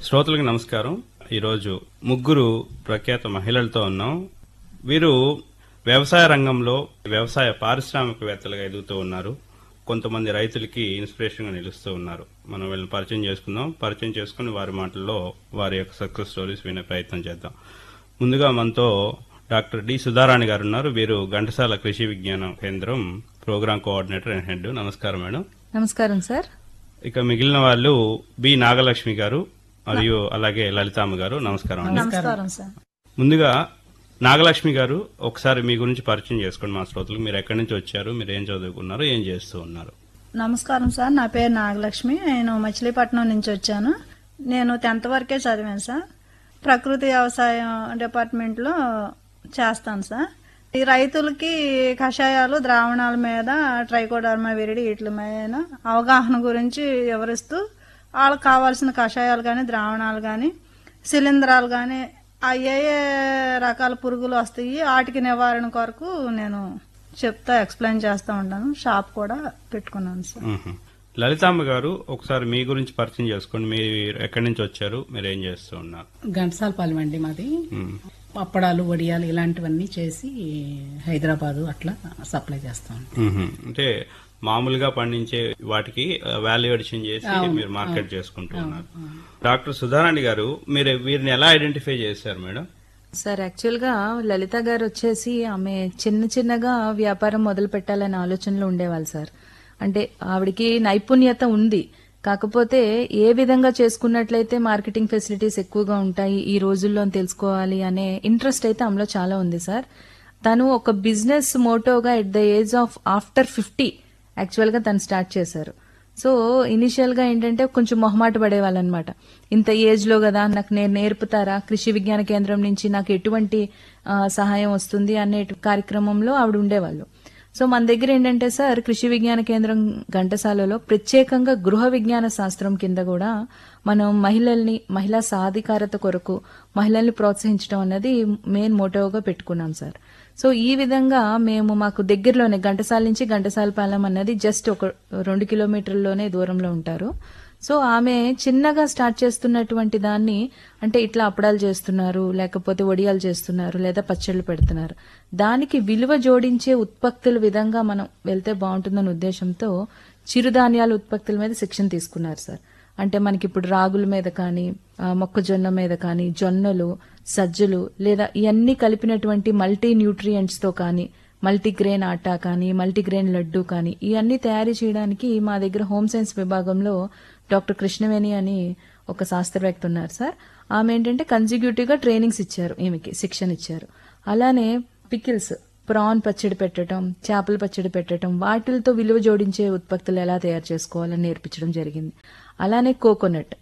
శ్రోతలకు నమస్కారం ఈరోజు ముగ్గురు ప్రఖ్యాత మహిళలతో ఉన్నాం వీరు వ్యవసాయ రంగంలో వ్యవసాయ పారిశ్రామికవేత్తలుగా ఎదుగుతూ ఉన్నారు కొంతమంది రైతులకి ఇన్స్పిరేషన్ గా నిలుస్తూ ఉన్నారు మనం వీళ్ళని పరిచయం చేసుకుందాం పరిచయం చేసుకుని వారి మాటల్లో వారి యొక్క సక్సెస్ స్టోరీస్ వినే ప్రయత్నం చేద్దాం ముందుగా మనతో డాక్టర్ డి సుధారాణి గారు ఉన్నారు వీరు Ghantasala Krishi Vigyan Kendra programme coordinator and head నమస్కారం మేడం నమస్కారం సార్ ఇక మిగిలిన వాళ్ళు బి నాగలక్ష్మి గారు మరియు అలాగే లలితామ్మ గారు నమస్కారం అండి నమస్కారం సార్ ముందుగా నాగలక్ష్మి గారు ఒకసారి మీ గురించి పరిచయం చేసుకోండి మా శ్రోతలకు మీరు ఎక్కడి నుంచి వచ్చారు మీరు ఏం చదువుకున్నారు ఏం చేస్తూ ఉన్నారు నమస్కారం సార్ నా పేరు నాగలక్ష్మి నేను మచిలీపట్నం నుంచి వచ్చాను నేను టెన్త్ వరకే చదివాను సార్ ప్రకృతి వ్యవసాయం డిపార్ట్మెంట్లో చేస్తాను సార్ ఈ రైతులకి కషాయాలు ద్రావణాల మీద ట్రైకోడర్మా విరిడి వీటి మీద అవగాహన గురించి వివరిస్తూ వాళ్ళకి కావాల్సిన కషాయాలు కానీ ద్రావణాలు కానీ శిలీంధ్రాలు కానీ ఏ ఏ రకాల పురుగులు వస్తాయి వాటికి నివారణ కొరకు నేను చెప్తా ఎక్స్ప్లెయిన్ చేస్తూ ఉంటాను షాప్ కూడా పెట్టుకున్నాను సార్ మ్మ్. లలితామ్మ గారు ఒకసారి మీ గురించి పరిచయం చేసుకోండి మీరు ఎక్కడి నుంచి వచ్చారు మీరు ఏం చేస్తూ ఉన్నారు ఘంటసాలపాలెం అండి మాది మ్మ్. అప్పడాలు వడియాలు ఇలాంటివన్నీ చేసి హైదరాబాదు అట్లా సప్లై చేస్తాం మ్మ్. అంటే మామూలుగా పండించే వాటికి వాల్యూ అడిషన్ చేసి మీరు మార్కెట్ చేసుకుంటూ ఉన్నారు డాక్టర్ సుధారాణి గారు మీరు వీరిని ఎలా ఐడెంటిఫై చేశారు మేడం సార్ యాక్చువల్ గా లలిత గారు వచ్చేసి ఆమె చిన్న చిన్నగా వ్యాపారం మొదలు పెట్టాలనే ఆలోచనలో ఉండేవాళ్ళు సార్ అంటే ఆవిడకి నైపుణ్యత ఉంది కాకపోతే ఏ విధంగా చేసుకున్నట్లయితే మార్కెటింగ్ ఫెసిలిటీస్ ఎక్కువగా ఉంటాయి ఈ రోజుల్లో అని తెలుసుకోవాలి అనే ఇంట్రెస్ట్ అయితే ఆమెలో చాలా ఉంది సార్ తను ఒక బిజినెస్ మోటోగా at the age of after fifty actual గా తను స్టార్ట్ చేశారు సో ఇనిషియల్ గా ఏంటంటే కొంచెం మొహమాట పడేవాళ్ళు అనమాట ఇంత ఏజ్ లో కదా నాకు నేను నేర్పుతారా కృషి విజ్ఞాన కేంద్రం నుంచి నాకు ఎటువంటి ఆ, సహాయం వస్తుంది అనే కార్యక్రమంలో ఆవిడ ఉండేవాళ్ళు సో మన దగ్గర ఏంటంటే సార్ కృషి విజ్ఞాన కేంద్రం ఘంటసాలలో ప్రత్యేకంగా గృహ విజ్ఞాన శాస్త్రం కింద కూడా మనం మహిళల్ని మహిళా సాధికారత కొరకు మహిళల్ని ప్రోత్సహించడం అన్నది మెయిన్ మోటోగా పెట్టుకున్నాం సార్ సో ఈ విధంగా మేము మాకు దగ్గరలోనే ఘంటసాల నుంచి ఘంటసాలపాలెం అన్నది జస్ట్ ఒక రెండు కిలోమీటర్లలోనే దూరంలో ఉంటారు సో ఆమె చిన్నగా స్టార్ట్ చేస్తున్నటువంటి దాన్ని అంటే ఇట్లా అప్పడాలు చేస్తున్నారు లేకపోతే వడియాలు చేస్తున్నారు లేదా పచ్చళ్ళు పెడుతున్నారు దానికి విలువ జోడించే ఉత్పత్తుల విధంగా మనం వెళ్తే బాగుంటుందన్న ఉద్దేశంతో చిరుధాన్యాల ఉత్పత్తుల మీద శిక్షణ తీసుకున్నారు సార్ అంటే మనకి ఇప్పుడు రాగుల మీద కానీ ఆ, మొక్కజొన్న మీద కానీ జొన్నలు సజ్జలు లేదా ఇవన్నీ కలిపినటువంటి మల్టీ న్యూట్రియంట్స్ తో కానీ మల్టీగ్రెయిన్ ఆటా కానీ మల్టీగ్రెయిన్ లడ్డు కానీ ఇవన్నీ తయారు చేయడానికి మా దగ్గర హోమ్ సైన్స్ విభాగంలో డాక్టర్ కృష్ణవేణి అని ఒక శాస్త్రవేత్త ఉన్నారు సార్ ఆమె ఏంటంటే కన్సిక్యూటివ్ గా ట్రైనింగ్స్ ఇచ్చారు ఈమెకి శిక్షణ ఇచ్చారు అలానే పికిల్స్ ప్రాన్ పచ్చడి పెట్టడం చేపల పచ్చడి పెట్టడం వాటిలతో విలువ జోడించే ఉత్పత్తులు ఎలా తయారు చేసుకోవాలని నేర్పించడం జరిగింది అలానే కోకోనట్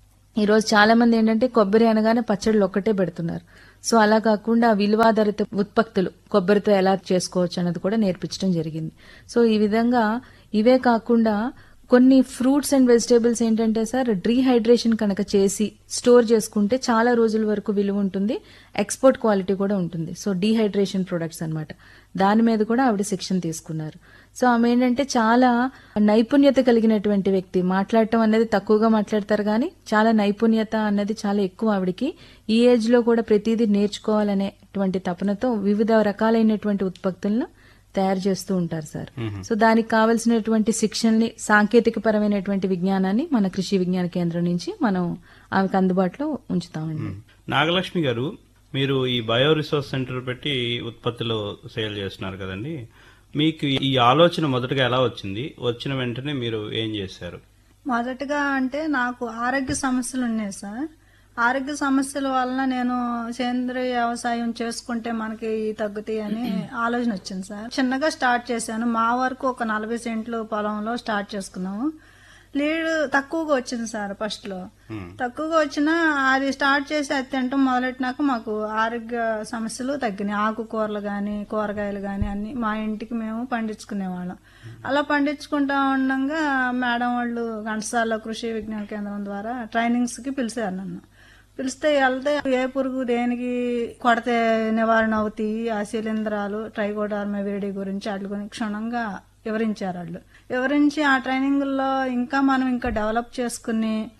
ఈ రోజు చాలా మంది ఏంటంటే కొబ్బరి అనగానే పచ్చళ్ళు ఒక్కటే పెడుతున్నారు సో అలా కాకుండా విలువాధారిత ఉత్పత్తులు కొబ్బరితో ఎలా చేసుకోవచ్చు అన్నది కూడా నేర్పించడం జరిగింది సో ఈ విధంగా ఇవే కాకుండా కొన్ని ఫ్రూట్స్ అండ్ వెజిటేబుల్స్ ఏంటంటే సార్ డీహైడ్రేషన్ కనుక చేసి స్టోర్ చేసుకుంటే చాలా రోజుల వరకు విలువ ఉంటుంది ఎక్స్పోర్ట్ క్వాలిటీ కూడా ఉంటుంది సో డీహైడ్రేషన్ ప్రొడక్ట్స్ అన్నమాట దాని మీద కూడా ఆవిడ శిక్షణ తీసుకున్నారు సో ఆమె ఏంటంటే చాలా నైపుణ్యత కలిగినటువంటి వ్యక్తి మాట్లాడటం అనేది తక్కువగా మాట్లాడతారు కానీ చాలా నైపుణ్యత అన్నది చాలా ఎక్కువ ఆవిడకి ఈ ఏజ్ లో కూడా ప్రతిదీ నేర్చుకోవాలనేటువంటి తపనతో వివిధ రకాలైనటువంటి ఉత్పత్తులను తయారు చేస్తూ ఉంటారు సార్ సో దానికి కావలసినటువంటి శిక్షణని సాంకేతిక పరమైనటువంటి విజ్ఞానాన్ని మన కృషి విజ్ఞాన కేంద్రం నుంచి మనం ఆమెకు అందుబాటులో ఉంచుతామండి నాగలక్ష్మి గారు మీరు ఈ బయో రిసోర్స్ సెంటర్ పెట్టి ఉత్పత్తులు సేల్ చేస్తున్నారు కదండి మీకు ఈ ఆలోచన మొదటగా ఎలా వచ్చింది వచ్చిన వెంటనే మీరు ఏం చేశారు మొదటగా అంటే నాకు ఆరోగ్య సమస్యలు ఉన్నాయి సార్ ఆరోగ్య సమస్యల వలన నేను సేంద్రియ వ్యవసాయం చేసుకుంటే మనకి తగ్గుతాయి అని ఆలోచన వచ్చింది సార్ చిన్నగా స్టార్ట్ చేశాను మా వరకు ఒక నలభై సెంట్లు పొలంలో స్టార్ట్ చేసుకున్నాము లీడ్ తక్కువగా వచ్చింది సార్ ఫస్ట్ లో తక్కువగా వచ్చినా అది స్టార్ట్ చేసి అది తినటం మొదలెట్టినాక మాకు ఆరోగ్య సమస్యలు తగ్గినాయి ఆకుకూరలు గాని కూరగాయలు గాని అన్ని మా ఇంటికి మేము పండించుకునేవాళ్ళం అలా పండించుకుంటా ఉండగా మేడం వాళ్ళు ఘంటసాల కృషి విజ్ఞాన కేంద్రం ద్వారా ట్రైనింగ్స్ కి పిలిచారు నన్ను పిలిస్తే వెళ్తే ఏ పురుగు దేనికి కొడితే నివారణ అవుతాయి ఆ శిలీంధ్రాలు ట్రైకోడర్మా వేడి గురించి వాటి గురించి క్షుణ్ణంగా వివరించారు వాళ్ళు వివరించి ఆ ట్రైనింగ్ లో ఇంకా మనం ఇంకా డెవలప్ చేసుకుని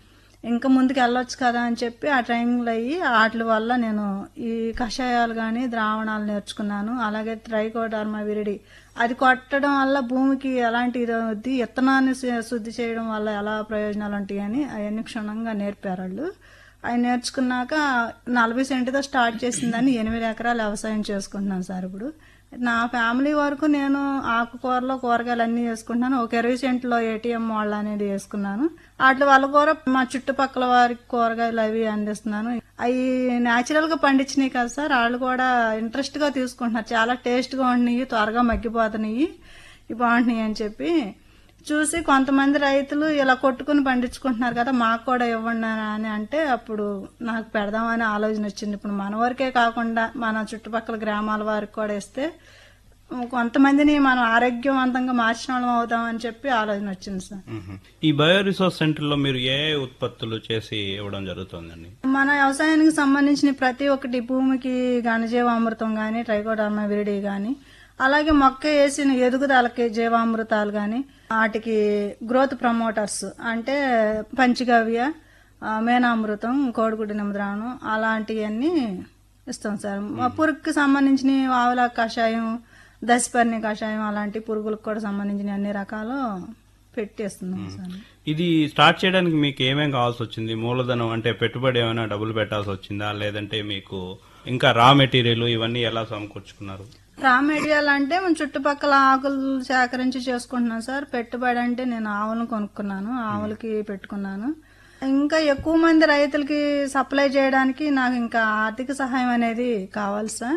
ఇంకా ముందుకు వెళ్ళొచ్చు కదా అని చెప్పి ఆ ట్రైనింగ్లు అయ్యి వాటి వల్ల నేను ఈ కషాయాలు కానీ ద్రావణాలు నేర్చుకున్నాను అలాగే ట్రైకోడర్మా విరిడి అది కొట్టడం వల్ల భూమికి ఎలాంటి ఇది అవుద్ది విత్తనాన్ని శు- శుద్ధి చేయడం వల్ల ఎలా ప్రయోజనాలు ఉంటాయి అని అవన్నీ క్షుణ్ణంగా నేర్పారు వాళ్ళు అవి నేర్చుకున్నాక నలభై సెంటుతో స్టార్ట్ చేసిందని ఎనిమిది ఎకరాలు వ్యవసాయం చేసుకుంటున్నాను సార్ ఇప్పుడు నా ఫ్యామిలీ వరకు నేను ఆకుకూరలో కూరగాయలు అన్ని వేసుకుంటున్నాను ఒక ఇరవై సెంట్లో ఏటీఎం వాళ్ళ అనేది వేసుకున్నాను వాటి వల్ల కూడా మా చుట్టుపక్కల వారికి కూరగాయలు అవి అందిస్తున్నాను అవి న్యాచురల్ గా పండించినాయి కదా సార్ వాళ్ళు కూడా ఇంట్రెస్ట్ గా తీసుకుంటున్నారు చాలా టేస్ట్ గా ఉంటున్నాయి త్వరగా మగ్గిపోతున్నాయి ఇవి బాగుంటున్నాయి అని చెప్పి చూసి కొంతమంది రైతులు ఇలా కొట్టుకుని పండించుకుంటున్నారు కదా మాకు కూడా ఇవ్వండి అని అంటే అప్పుడు నాకు పెడదామని ఆలోచన వచ్చింది ఇప్పుడు మన వరకే కాకుండా మన చుట్టుపక్కల గ్రామాల వారికి కూడా ఇస్తే కొంతమందిని మనం ఆరోగ్యవంతంగా మార్చిన వాళ్ళం అవుతాం అని చెప్పి ఆలోచన వచ్చింది సార్ మ్మ్. ఈ బయో రిసోర్స్ సెంటర్ లో మీరు ఏ ఏ ఉత్పత్తులు చేసి ఇవ్వడం జరుగుతుందండి మన వ్యవసాయానికి సంబంధించిన ప్రతి ఒక్కటి భూమికి ఘనజీవామృతం గాని ట్రైకోడర్మా విరిడి గాని అలాగే మొక్క వేసిన ఎదుగుదలకి జీవామృతాలు గాని వాటికి గ్రోత్ ప్రమోటర్స్ అంటే పంచగవ్య ఆ, మేనామృతం కోడిగుడ్డు నిమద్రానం అలాంటివన్నీ ఇస్తాం సార్ మా పురుగుకి సంబంధించిన ఆవుల కషాయం దశపర్ణి కషాయం అలాంటి పురుగులకు కూడా సంబంధించిన అన్ని రకాలు పెట్టేస్తున్నాం సార్ ఇది స్టార్ట్ చేయడానికి మీకు ఏమేం కావాల్సి వచ్చింది మూలధనం అంటే పెట్టుబడి ఏమైనా డబ్బులు పెట్టాల్సి వచ్చిందా లేదంటే మీకు ఇంకా రా మెటీరియల్ ఇవన్నీ ఎలా సమకూర్చుకున్నారు రా మెటీరియల్ అంటే మన చుట్టుపక్కల ఆకులు సేకరించి చేసుకుంటున్నాను సార్ పెట్టుబడి అంటే నేను ఆవులను కొనుక్కున్నాను ఆవులకి పెట్టుకున్నాను ఇంకా ఎక్కువ మంది రైతులకి సప్లై చేయడానికి నాకు ఇంకా ఆర్థిక సహాయం అనేది కావాలి సార్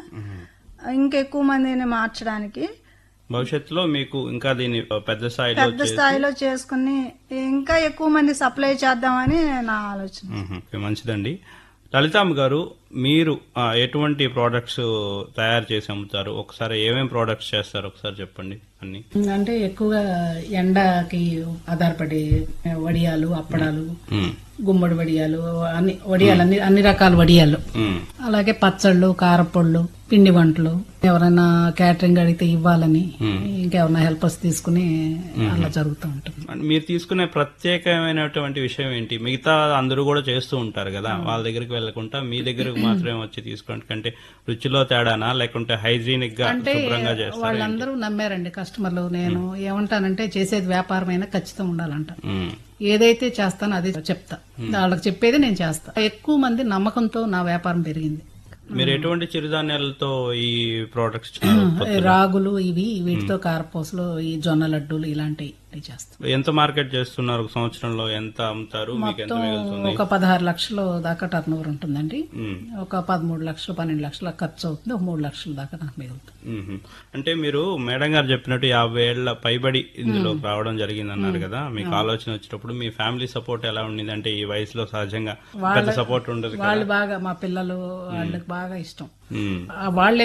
ఇంకా ఎక్కువ మందిని మార్చడానికి భవిష్యత్తులో మీకు ఇంకా దీన్ని పెద్ద స్థాయిలో పెద్ద స్థాయిలో చేసుకుని ఇంకా ఎక్కువ మంది సప్లై చేద్దామని నా ఆలోచన మ్మ్. మంచిదండి లలితాంబ గారు మీరు ఆ, ఎటువంటి ప్రోడక్ట్స్ తయారు చేసి అమ్ముతారు ఒకసారి ఏమేం ప్రోడక్ట్స్ చేస్తారు ఒకసారి చెప్పండి అన్ని అంటే ఎక్కువగా ఎండకి ఆధారపడి వడియాలు అప్పడాలు మ్మ్. గుమ్మడి వడియాలు అన్ని వడియాలు అన్ని అన్ని రకాల వడియాలు మ్మ్. అలాగే పచ్చళ్ళు కారపళ్ళు పిండి వంటలు ఎవరైనా క్యాటరింగ్ అడిగితే ఇవ్వాలని ఇంకెవరైనా హెల్పర్స్ తీసుకుని అలా జరుగుతూ ఉంటుంది మీరు తీసుకునే ప్రత్యేకమైనటువంటి విషయం ఏంటి మిగతా అందరూ కూడా చేస్తూ ఉంటారు కదా వాళ్ళ దగ్గరికి వెళ్ళకుండా మీ దగ్గరకు మాత్రమే వచ్చి తీసుకోవడం కంటే రుచిలో తేడానా లేకుంటే హైజీనిక్ గా శుభ్రంగా చేస్తారు వాళ్ళందరూ నమ్మారండి కస్టమర్లు నేను ఏమంటానంటే చేసేది వ్యాపారమైనా ఖచ్చితంగా ఉండాలంట మ్మ్. ఏదైతే చేస్తానో అదే చెప్తా వాళ్ళకి చెప్పేది నేను చేస్తా ఎక్కువ మంది నమ్మకంతో నా వ్యాపారం పెరిగింది మీరు ఎటువంటి చిరుధాన్యాలతో ఈ ప్రోడక్ట్స్ రాగులు ఇవి వీటితో కారపూసలు ఈ జొన్న లడ్డూలు ఇలాంటివి చేస్తాం ఎంత మార్కెట్ చేస్తున్నారు ఒక సంవత్సరంలో ఎంత అమ్ముతారు మీకు ఎంత మిగులుతుంది ఒక పదహారు లక్షలు దాకా టర్న్ ఓవర్ ఉంటుందండి మ్మ్. ఒక పదమూడు లక్షలు పన్నెండు లక్షల ఖర్చు అవుతుంది ఒక మూడు లక్షల దాకా నాకు మిగులుతుంది మ్మ్. అంటే మీరు మేడం గారు చెప్పినట్టు యాభై ఏళ్ల పైబడి ఇందులో రావడం జరిగింది అన్నారు కదా మీకు ఆలోచన వచ్చినప్పుడు మీ ఫ్యామిలీ సపోర్ట్ ఎలా ఉండింది అంటే ఈ వయసులో సహజంగా పెద్ద సపోర్ట్ ఉండదు కదా వాళ్ళు బాగా మా పిల్లలు వాళ్ళకి బాగా ఇష్టం మ్మ్. ఆ వాళ్ళే